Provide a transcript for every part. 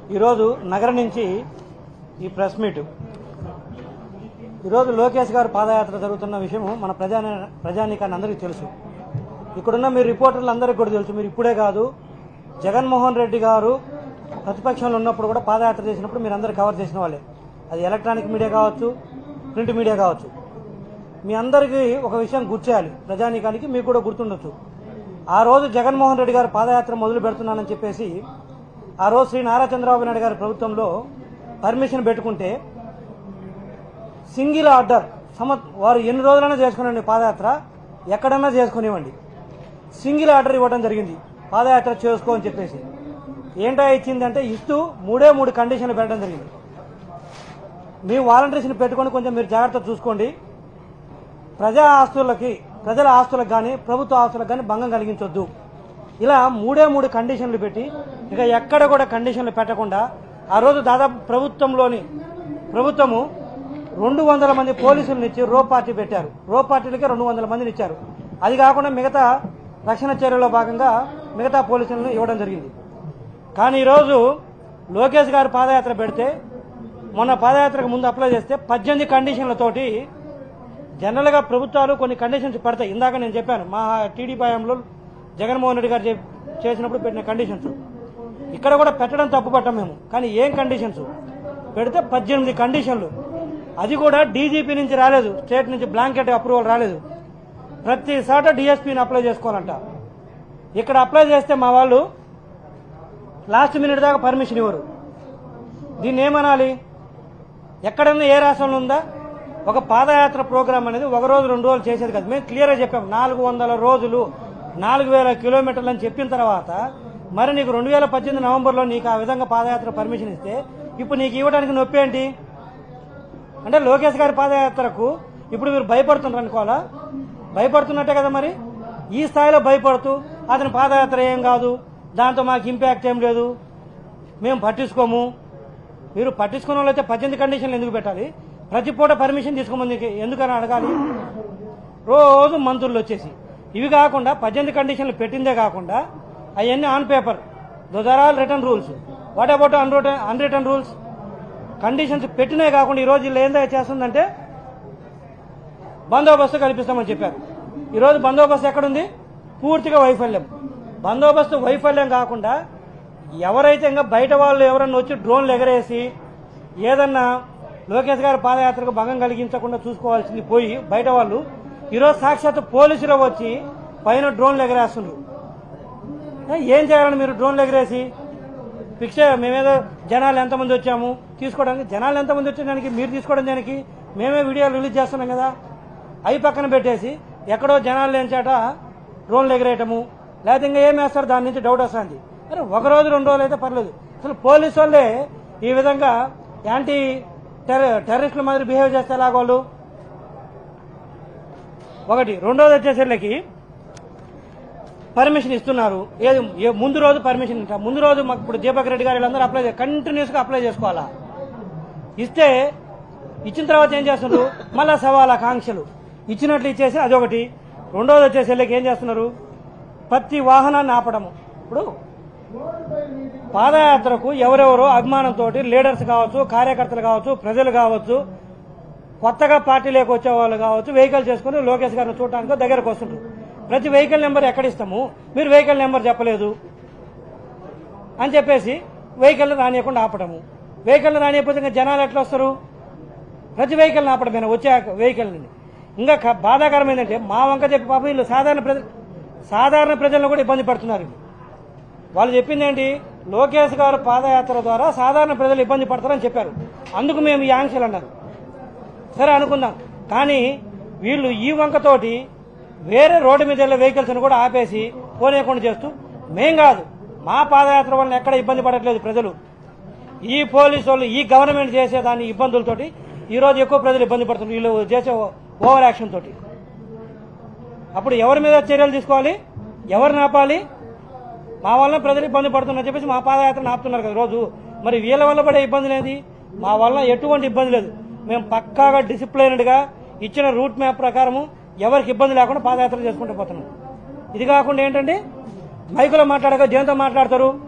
ఈరోజు నగరం నుంచి ఈ ప్రెస్ మీట్ ఈరోజు లోకేష్ గారు పాదయాత్ర జరుగుతున్న విషయం మన ప్రజా ప్రజానీకాన్ని అందరికీ తెలుసు ఇక్కడున్న మీ రిపోర్టర్లు అందరికీ కూడా తెలుసు మీరు ఇప్పుడే కాదు జగన్మోహన్ రెడ్డి గారు ప్రతిపక్షంలో ఉన్నప్పుడు కూడా పాదయాత్ర చేసినప్పుడు మీరు అందరు కవర్ చేసిన వాళ్ళే అది ఎలక్ట్రానిక్ మీడియా కావచ్చు ప్రింట్ మీడియా కావచ్చు మీ అందరికీ ఒక విషయం గుర్చేయాలి ప్రజానీకానికి మీకు కూడా గుర్తుండొచ్చు ఆ రోజు జగన్మోహన్ రెడ్డి గారు పాదయాత్ర మొదలు పెడుతున్నానని చెప్పేసి ఆ రోజు శ్రీ నారా చంద్రబాబు నాయుడు గారి ప్రభుత్వంలో పర్మిషన్ పెట్టుకుంటే సింగిల్ ఆర్డర్ సమ వారు ఎన్ని రోజులైనా చేసుకునండి పాదయాత్ర ఎక్కడన్నా చేసుకునివ్వండి సింగిల్ ఆర్డర్ ఇవ్వడం జరిగింది పాదయాత్ర చేసుకో అని చెప్పేసి ఏంటో ఇచ్చిందంటే ఇస్తూ మూడే మూడు కండిషన్లు పెట్టడం జరిగింది మీ వాలంటీర్స్ని పెట్టుకొని కొంచెం మీరు జాగ్రత్త చూసుకోండి ప్రజా ఆస్తులకి ప్రజల ఆస్తులకు కానీ ప్రభుత్వ ఆస్తులకు కానీ భంగం కలిగించొద్దు ఇలా మూడే మూడు కండిషన్లు పెట్టి ఇక ఎక్కడ కూడా కండిషన్లు పెట్టకుండా ఆ రోజు దాదాపు ప్రభుత్వంలోని ప్రభుత్వము రెండు వందల మంది పోలీసులను ఇచ్చి రో పార్టీ పెట్టారు రో పార్టీలకే రెండు వందల మందిని ఇచ్చారు అది కాకుండా మిగతా రక్షణ చర్యలో భాగంగా మిగతా పోలీసులను ఇవ్వడం జరిగింది కానీ ఈరోజు లోకేష్ గారు పాదయాత్ర పెడితే మొన్న పాదయాత్రకు ముందు అప్లై చేస్తే పద్దెనిమిది కండిషన్లతోటి జనరల్గా ప్రభుత్వాలు కొన్ని కండిషన్స్ పెడతాయి ఇందాక నేను చెప్పాను మా టీడీపీ హయాంలో జగన్మోహన్ రెడ్డి గారు చే- చేసినప్పుడు పెట్టిన కండిషన్స్ ఇక్కడ కూడా పెట్టడం తప్పు పట్టాం మేము కానీ ఏం కండిషన్స్ పెడితే పద్దెనిమిది కండిషన్లు అది కూడా డీజీపీ నుంచి రాలేదు స్టేట్ నుంచి బ్లాంకెట్ అప్రూవల్ రాలేదు ప్రతి చోట డిఎస్పీని అప్లై చేసుకోవాలంట ఇక్కడ అప్లై చేస్తే మా వాళ్ళు లాస్ట్ మినిట్ దాకా పర్మిషన్ ఇవ్వరు దీన్ని ఏమనాలి ఎక్కడన్నా ఏ రాష్ట్రంలో ఉందా ఒక పాదయాత్ర ప్రోగ్రామ్ అనేది ఒక రోజు రెండు రోజులు చేసేది కాదు మేము క్లియర్గా చెప్పాం నాలుగు వందల రోజులు నాలుగు వేల కిలోమీటర్లు అని చెప్పిన తర్వాత మరి నీకు రెండు వేల పద్దెనిమిది నవంబర్లో నీకు ఆ విధంగా పాదయాత్ర పర్మిషన్ ఇస్తే ఇప్పుడు నీకు ఇవ్వడానికి నొప్పి ఏంటి అంటే లోకేష్ గారి పాదయాత్రకు ఇప్పుడు మీరు భయపడుతున్నారు అనుకోవాలా భయపడుతున్నట్టే కదా మరి ఈ స్థాయిలో భయపడుతూ అతని పాదయాత్ర ఏం కాదు దాంతో మాకు ఇంపాక్ట్ ఏం లేదు మేము పట్టించుకోము మీరు పట్టించుకున్న వాళ్ళైతే పద్దెనిమిది కండిషన్లు ఎందుకు పెట్టాలి ప్రతి పూట పర్మిషన్ తీసుకోమని ఎందుకని అడగాలి రోజు మంత్రులు వచ్చేసి ఇవి కాకుండా పద్దెనిమిది కండిషన్లు పెట్టిందే కాకుండా అవన్నీ on paper those are all return rules what about un un return rules conditions పెట్టినే కాకుండా ఈ రోజు వీళ్ళు ఏందో చేస్తుందంటే బందోబస్తు కల్పిస్తామని చెప్పారు ఈరోజు బందోబస్తు ఎక్కడుంది పూర్తిగా వైఫల్యం బందోబస్తు వైఫల్యం కాకుండా ఎవరైతే ఇంకా బయట వాళ్ళు ఎవరన్నా వచ్చి డ్రోన్లు ఎగరేసి ఏదన్నా లోకేష్ గారి పాదయాత్రకు భంగం కలిగించకుండా చూసుకోవాల్సింది పోయి బయట వాళ్ళు ఈరోజు సాక్షాత్ పోలీసులు వచ్చి పైన డ్రోన్లు ఎగరేస్తున్నారు ఏ, ఏం చేయాలని మీరు డ్రోన్లు ఎగరేసి ఫిక్స్ మేమేదో జనాలు ఎంతమంది వచ్చాము తీసుకోవడానికి జనాలు ఎంతమంది వచ్చేదానికి మీరు తీసుకోవడం దానికి మేమే వీడియోలు రిలీజ్ చేస్తున్నాం కదా అవి పక్కన పెట్టేసి ఎక్కడో జనాలు లేని చేట డ్రోన్లు ఎగరేయటము లేకపోతే ఇంకా ఏం వేస్తారు దాని నుంచి డౌట్ వస్తుంది అరే ఒక రోజు రెండు రోజులు అయితే పర్లేదు అసలు పోలీసు వాళ్ళే ఈ విధంగా యాంటీ టెర్ర టెర్రరిస్టుల మాదిరి బిహేవ్ చేస్తే ఎలాగోళ్ళు ఒకటి రెండోది వచ్చేసరికి పర్మిషన్ ఇస్తున్నారు ఏది ఏ- ముందు రోజు పర్మిషన్ ఇంకా ముందు రోజు మాకు ఇప్పుడు దీపక్ రెడ్డి గారు వీళ్ళందరూ అప్లై కంటిన్యూస్ గా అప్లై చేసుకోవాలా ఇస్తే ఇచ్చిన తర్వాత ఏం చేస్తున్నారు మళ్ళా సవాల్ ఆకాంక్షలు ఇచ్చినట్లు ఇచ్చేసి అదొకటి రెండోది వచ్చేసి వీళ్ళకి ఏం చేస్తున్నారు ప్రతి వాహనాన్ని ఆపడము ఇప్పుడు పాదయాత్రకు ఎవరెవరో అభిమానంతో లీడర్స్ కావచ్చు కార్యకర్తలు కావచ్చు ప్రజలు కావచ్చు కొత్తగా పార్టీలోకి వచ్చే వాళ్ళు కావచ్చు వెహికల్ చేసుకుని లోకేష్ గారిని చూడటానికి దగ్గరకు వస్తుంటారు ప్రతి వెహికల్ నెంబర్ ఎక్కడ ఇస్తాము మీరు వెహికల్ నెంబర్ చెప్పలేదు అని చెప్పేసి వెహికల్ రానియకుండా ఆపడము వెహికల్ రానియకపోతే ఇంకా జనాలు ఎట్లా వస్తారు ప్రతి వెహికల్ ఆపడమేనా వచ్చే వెహికల్ ఇంకా క- బాధాకరం ఏంటంటే మా వంక చెప్పి పాపం వీళ్ళు సాధారణ ప్రజలు సాధారణ ప్రజలను కూడా ఇబ్బంది పడుతున్నారు వాళ్ళు చెప్పింది ఏంటి లోకేష్ గారు పాదయాత్ర ద్వారా సాధారణ ప్రజలు ఇబ్బంది పడతారని చెప్పారు అందుకు మేము ఈ ఆంక్షలు అన్నారు సరే అనుకుందాం కానీ వీళ్ళు ఈ వంకతోటి వేరే రోడ్డు మీద వెళ్ళే వెహికల్స్ కూడా ఆపేసి పోనీయకుండా చేస్తూ మేం కాదు మా పాదయాత్ర వల్ల ఎక్కడ ఇబ్బంది పడట్లేదు ప్రజలు ఈ పోలీసు వాళ్ళు ఈ గవర్నమెంట్ చేసే దాని ఇబ్బందులతోటి ఈ రోజు ఎక్కువ ప్రజలు ఇబ్బంది పడుతున్నారు వీళ్ళు చేసే ఓవర్ యాక్షన్ తోటి అప్పుడు ఎవరి మీద చర్యలు తీసుకోవాలి ఎవరిని ఆపాలి మా వల్ల ప్రజలు ఇబ్బంది పడుతున్నారు చెప్పేసి మా పాదయాత్రను ఆపుతున్నారు కదా రోజు మరి వీళ్ళ వల్ల పడే ఇబ్బంది లేదు మా వల్ల ఎటువంటి ఇబ్బంది లేదు మేము పక్కాగా డిసిప్లైన్డ్ గా ఇచ్చిన రూట్ మ్యాప్ ప్రకారము ఎవరికి ఇబ్బంది లేకుండా పాదయాత్ర చేసుకుంటూ పోతున్నాం ఇది కాకుండా ఏంటంటే మైకులో మాట్లాడక జనంతో మాట్లాడతారు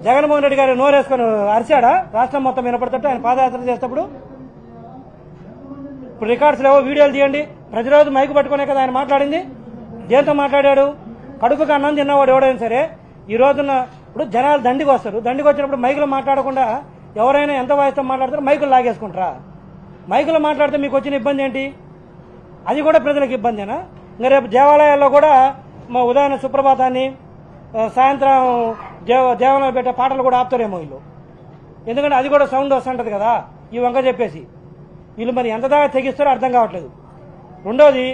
జగన్మోహన్ రెడ్డి గారు నోరేసుకొని అరిచాడా రాష్ట్రం మొత్తం వినపడుతుంటే ఆయన పాదయాత్ర చేసేటప్పుడు ఇప్పుడు రికార్డ్స్ లేవో వీడియోలు తీయండి ప్రతిరోజు మైకు పట్టుకునే కదా ఆయన మాట్లాడింది దేంతో మాట్లాడాడు కడుపుకు అన్నం తిన్నవాడు ఎవడైనా సరే ఈ రోజున ఇప్పుడు జనాలు దండికి వస్తారు దండికి వచ్చినప్పుడు మైకులో మాట్లాడకుండా ఎవరైనా ఎంత వయసుతో మాట్లాడతారో మైకులు లాగేసుకుంటారా మైకులో మాట్లాడితే మీకు వచ్చిన ఇబ్బంది ఏంటి అది కూడా ప్రజలకు ఇబ్బందేనా ఇంకా రేపు దేవాలయాల్లో కూడా మా ఉదయం సుప్రభాతాన్ని ఆ, సాయంత్రం దేవ దేవాలయాలు పెట్టే పాటలు కూడా ఆపుతారేమో వీళ్ళు ఎందుకంటే అది కూడా సౌండ్ వస్తుంటది కదా ఈ వంక చెప్పేసి వీళ్ళు మరి ఎంత దాకా తెగిస్తారో అర్థం కావట్లేదు రెండోది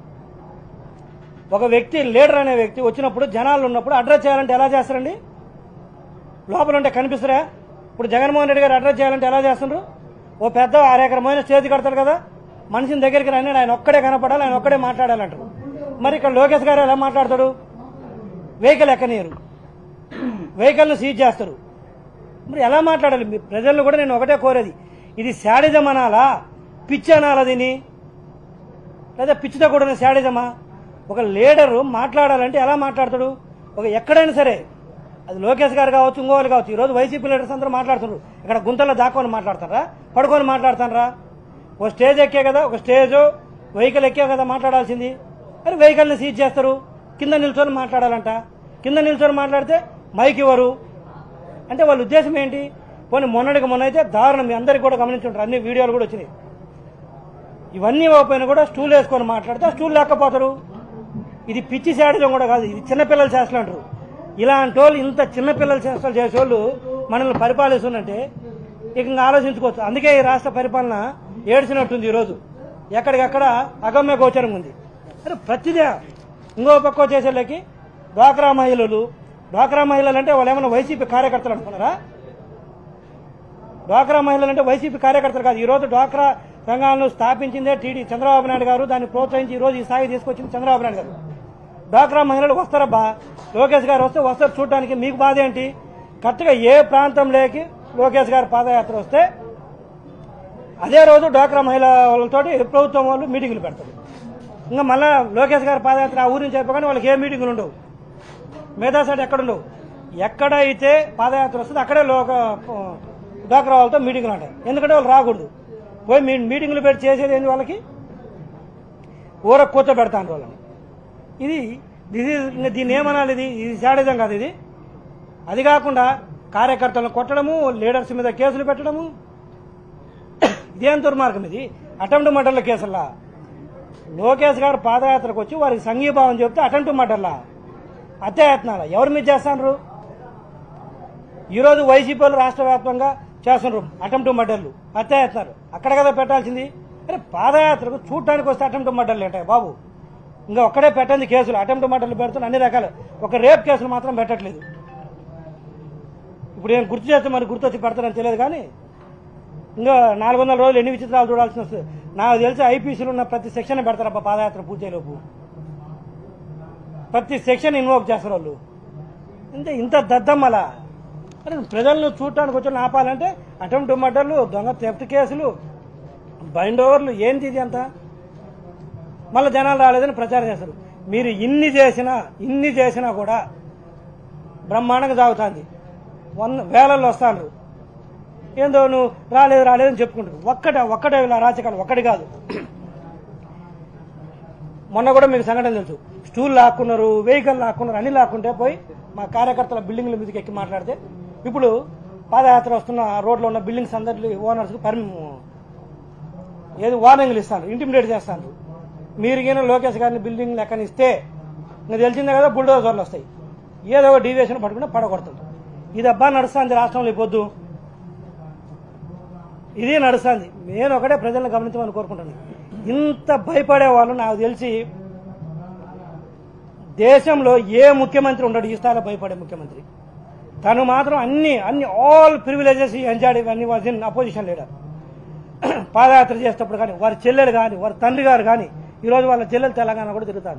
ఒక వ్యక్తి లీడర్ అనే వ్యక్తి వచ్చినప్పుడు జనాలు ఉన్నప్పుడు అడ్రస్ చేయాలంటే ఎలా చేస్తారండి లోపల ఉంటే కనిపిస్తారా ఇప్పుడు జగన్మోహన్ రెడ్డి గారు అడ్రస్ చేయాలంటే ఎలా చేస్తుండ్రు ఓ పెద్ద అరెకరమైన స్టేజ్ కడతారు కదా మనిషిని దగ్గరికి రాని ఆయన ఒక్కడే కనపడాలి ఆయన ఒక్కడే మాట్లాడాలంటారు మరి ఇక్కడ లోకేష్ గారు ఎలా మాట్లాడతాడు వెహికల్ ఎక్కనీయరు వెహికల్ను సీజ్ చేస్తారు మరి ఎలా మాట్లాడాలి మీ ప్రజలను కూడా నేను ఒకటే కోరేది ఇది శాడిజం అనాలా పిచ్చి అనాలా దీన్ని లేదా పిచ్చితో కూడిన శాడిజమా ఒక లీడరు మాట్లాడాలంటే ఎలా మాట్లాడతాడు ఒక ఎక్కడైనా సరే అది లోకేష్ గారు కావచ్చు ఇంకోవాలి కావచ్చు ఈరోజు వైసీపీ లీడర్స్ అందరూ మాట్లాడుతున్నారు ఇక్కడ గుంతల్లో దాక్కొని మాట్లాడతారా పడుకొని మాట్లాడతారా ఒక స్టేజ్ ఎక్కే కదా ఒక స్టేజ్ వెహికల్ ఎక్కే కదా మాట్లాడాల్సింది మరి వెహికల్ని సీజ్ చేస్తారు కింద నిల్చొని మాట్లాడాలంట కింద నిల్చొని మాట్లాడితే మైక్ ఇవ్వరు అంటే వాళ్ళ ఉద్దేశం ఏంటి పోనీ మొన్నటికి మొన్న అయితే దారుణం మీ అందరికి కూడా గమనించుంటారు అన్ని వీడియోలు కూడా వచ్చినాయి ఇవన్నీ ఇవ్వకపోయినా కూడా స్టూల్ వేసుకొని మాట్లాడితే ఆ స్టూల్ లేకపోతారు ఇది పిచ్చి శాడిజం కూడా కాదు ఇది చిన్నపిల్లల చేష్టలు అంటారు ఇలాంటి వాళ్ళు ఇంత చిన్నపిల్లల చేష్టలు చేసేవాళ్ళు మనల్ని పరిపాలిస్తున్నట్టే ఇక ఇంకా ఆలోచించుకోవచ్చు అందుకే ఈ రాష్ట్ర పరిపాలన ఏడ్చినట్టుంది ఈరోజు ఎక్కడికక్కడ అగమ్య గోచరంగా ఉంది అరే ప్రతిదే ఇంకో పక్క చేసేళ్ళకి డ్వాక్రా మహిళలు డ్వాక్రా మహిళలు అంటే వాళ్ళు ఏమైనా వైసీపీ కార్యకర్తలు అనుకున్నారా డ్వాక్రా మహిళలు అంటే వైసీపీ కార్యకర్తలు కాదు ఈ రోజు డ్వాక్రా సంఘాలను స్థాపించిందే టీడీ చంద్రబాబు నాయుడు గారు దాన్ని ప్రోత్సహించి ఈ రోజు ఈ స్థాయి తీసుకొచ్చింది చంద్రబాబు నాయుడు గారు డ్వాక్రా మహిళలు వస్తారబ్బా లోకేష్ గారు వస్తే వస్తారు చూడటానికి మీకు బాధ ఏంటి కరెక్ట్గా ఏ ప్రాంతంలోకి లోకేష్ గారు పాదయాత్ర వస్తే అదే రోజు డ్వాక్రా మహిళలతో ప్రభుత్వం వాళ్ళు మీటింగులు పెడతారు ఇంకా మళ్ళా లోకేష్ గారి పాదయాత్ర ఆ ఊరి నుంచి అయిపోగానే వాళ్ళకి ఏ మీటింగులు ఉండవు మిగతా సైడ్ ఎక్కడ ఉండవు ఎక్కడైతే పాదయాత్ర వస్తుందో అక్కడే లోక డ్వాక్రా వాళ్ళతో మీటింగులు ఉంటాయి ఎందుకంటే వాళ్ళు రాకూడదు పోయి మీ మీటింగులు పెట్టి చేసేది ఏంది వాళ్ళకి ఊర కూర్చోబెడతాను వాళ్ళని ఇది ఇది ఇంకా దీన్ని ఏమనాలి ఇది ఇది శాడిజం కాదు ఇది అది కాకుండా కార్యకర్తలను కొట్టడము లీడర్స్ మీద కేసులు పెట్టడము ఇదేం దుర్మార్గం ఇది అటెంప్ట్ మర్డర్ల కేసుల్లా లోకేష్ గారు పాదయాత్రకు వచ్చి వారికి సంఘీభావం చెప్తే అటెంప్ట్ మర్డర్లా హత్యాయత్నాల ఎవరి మీద చేస్తాండ్రు ఈరోజు వైసీపీ వాళ్ళు రాష్ట్ర వ్యాప్తంగా చేస్తున్నారు అటెంప్ట్ మర్డర్లు హత్యాయత్నాలు అక్కడ కదా పెట్టాల్సింది అరే పాదయాత్రకు చూడటానికి వస్తే అటెంప్ట్ మర్డర్లు ఏంటాయి బాబు ఇంకా ఒక్కడే పెట్టండి కేసులు అటెంప్ట్ మర్డర్లు పెడుతున్న అన్ని రకాలు ఒక రేప్ కేసులు మాత్రం పెట్టట్లేదు ఇప్పుడు నేను గుర్తు చేస్తే మరి గుర్తొచ్చి పెడతానని తెలియదు కానీ ఇంకా నాలుగు వందల రోజులు ఎన్ని విచిత్రాలు చూడాల్సి వస్తుంది నాకు తెలిసి ఐపీసీలో ఉన్న ప్రతి సెక్షన్ పెడతారబ్బా పాదయాత్ర పూర్తయ్యేలోపు ప్రతి సెక్షన్ ఇన్వోక్ చేస్తారు వాళ్ళు అంటే ఇంత దద్దమ్మలా అరే ప్రజలను చూడటానికి వచ్చి ఆపాలంటే అటెంప్ట్ మర్డర్లు దొంగ థెఫ్ట్ కేసులు బైండ్ ఓవర్లు ఏంటి ఇది అంతా మళ్ళీ జనాలు రాలేదని ప్రచారం చేస్తారు మీరు ఇన్ని చేసినా ఇన్ని చేసినా కూడా బ్రహ్మాండంగా సాగుతుంది వంద వేలల్లో వస్తాను ఏందో నువ్వు రాలేదు రాలేదని చెప్పుకుంటారు ఒక్కటే ఒక్కటే ఇలా రాజకాలు ఒక్కటి కాదు మొన్న కూడా మీకు సంఘటన తెలుసు స్టూల్ లాక్కున్నారు వెహికల్ లాక్కున్నారు అన్ని లాక్కుంటే పోయి మా కార్యకర్తల బిల్డింగ్ల మీదకి ఎక్కి మాట్లాడితే ఇప్పుడు పాదయాత్ర వస్తున్న రోడ్లో ఉన్న బిల్డింగ్స్ అందరి ఓనర్స్కి పర్మి ఏది వార్నింగ్లు ఇస్తాను ఇంటిమిడేట్ చేస్తాను మీరు గిన లోకేష్ గారిని బిల్డింగ్ లెక్కన ఇస్తే ఇంకా తెలిసిందే కదా బుల్డోజర్లు వస్తాయి ఏదో ఒక డీవియేషన్ పట్టుకుని పడగొడుతుంది ఇది అబ్బా నడుస్తుంది రాష్ట్రంలో ఈ పొద్దు ఇది నడుస్తుంది నేను ఒకటే ప్రజలను గమనించమని కోరుకుంటున్నాను ఇంత భయపడే వాళ్ళు నాకు తెలిసి దేశంలో ఏ ముఖ్యమంత్రి ఉండడు ఈ స్థాయిలో భయపడే ముఖ్యమంత్రి తను మాత్రం అన్ని అన్ని ఆల్ ప్రివిలేజెస్ ఎంజాయ్ ఇవన్నీ వాజ్ ఇన్ అపోజిషన్ లీడర్ పాదయాత్ర చేసేటప్పుడు కానీ వారి చెల్లెలు కానీ వారి తండ్రి గారు కానీ ఈరోజు వాళ్ళ చెల్లెలు తెలంగాణ కూడా తిరుగుతాను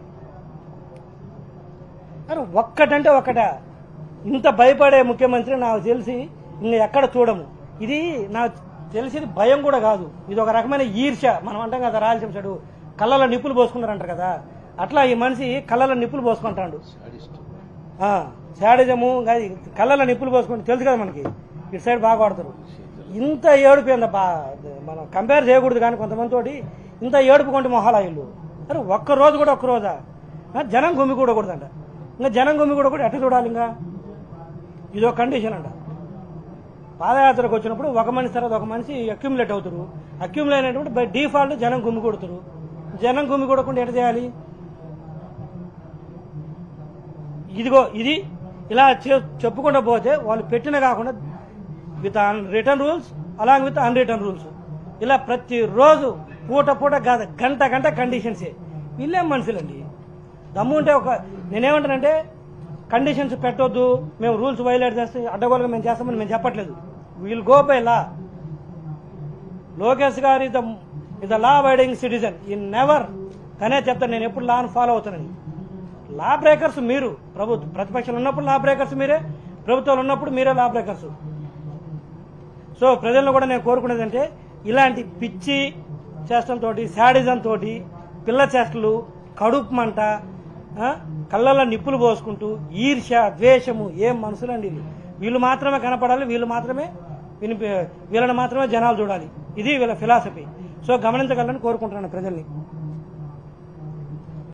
అరే ఒక్కటంటే ఒక్కట ఇంత భయపడే ముఖ్యమంత్రి నాకు తెలిసి ఇంకా ఎక్కడ చూడము ఇది నాకు తెలిసింది భయం కూడా కాదు ఇది ఒక రకమైన ఈర్ష మనం అంటాం కదా రాయలసీమ సైడు కళ్ళలో నిప్పులు పోసుకున్నారంటారు కదా అట్లా ఈ మనిషి కళ్ళలో నిప్పులు పోసుకుంటాడు ఆ. శాడిజము కళ్ళలో నిప్పులు పోసుకుంటే తెలుసు కదా మనకి ఇటు సైడ్ బాగా వాడతారు ఇంత ఏడుపు ఏంద బా మనం కంపేర్ చేయకూడదు కానీ కొంతమంది తోటి ఇంత ఏడుపు కొంటే మొహాలా ఇల్లు అరే ఒక్క రోజు కూడా ఒక్క రోజా ఆ, జనం గుమ్మి కూడకూడదంట ఇంకా జనం గుమ్మి కూడా కూడా ఎట్ట చూడాలి ఇంకా ఇదో కండిషన్ అంట పాదయాత్రకు వచ్చినప్పుడు ఒక మనిషి తర్వాత ఒక మనిషి అక్యుములేట్ అవుతారు అక్యుములేట్ అయినప్పుడు బై డిఫాల్ట్ జనం గుమ్మి కొడుతారు జనం గుమ్మి కొడకుండా ఎట్ట చేయాలి ఇదిగో ఇది ఇలా చే- చెప్పుకుంటూ పోతే వాళ్ళు పెట్టిన కాకుండా with return rules along with un return rules ఇలా ప్రతిరోజు పూట పూట కాదు గంట గంట కండిషన్సే వీళ్ళేం మనుషులండి దమ్ము ఉంటే ఒక నేనేమంటానంటే కండిషన్స్ పెట్టొద్దు మేము రూల్స్ వైలేట్ చేస్తే అడ్డగోలుగా మేము చేస్తామని మేము చెప్పట్లేదు we'll go by law Lokesh గారు is the is the law abiding citizen in never తనే చెప్తాను నేను ఎప్పుడు లాను ఫాలో అవుతానని లా బ్రేకర్స్ మీరు ప్రభుత్వ ప్రతిపక్షాలు ఉన్నప్పుడు లా బ్రేకర్స్ మీరే ప్రభుత్వాలు ఉన్నప్పుడు మీరే లా బ్రేకర్స్ సో ప్రజలను కూడా నేను కోరుకునేది అంటే ఇలాంటి పిచ్చి చేష్టంతో శాడిజం తోటి పిల్ల చేష్టలు కడుపు మంట ఆ, కళ్ళల్లో నిప్పులు పోసుకుంటూ ఈర్ష్య ద్వేషము ఏం మనుషులండి వీళ్ళు వీళ్ళు మాత్రమే కనపడాలి వీళ్ళు మాత్రమే వినిపి వీళ్ళని మాత్రమే జనాలు చూడాలి ఇది వీళ్ళ ఫిలాసఫీ సో గమనించగలని కోరుకుంటున్నాను ప్రజల్ని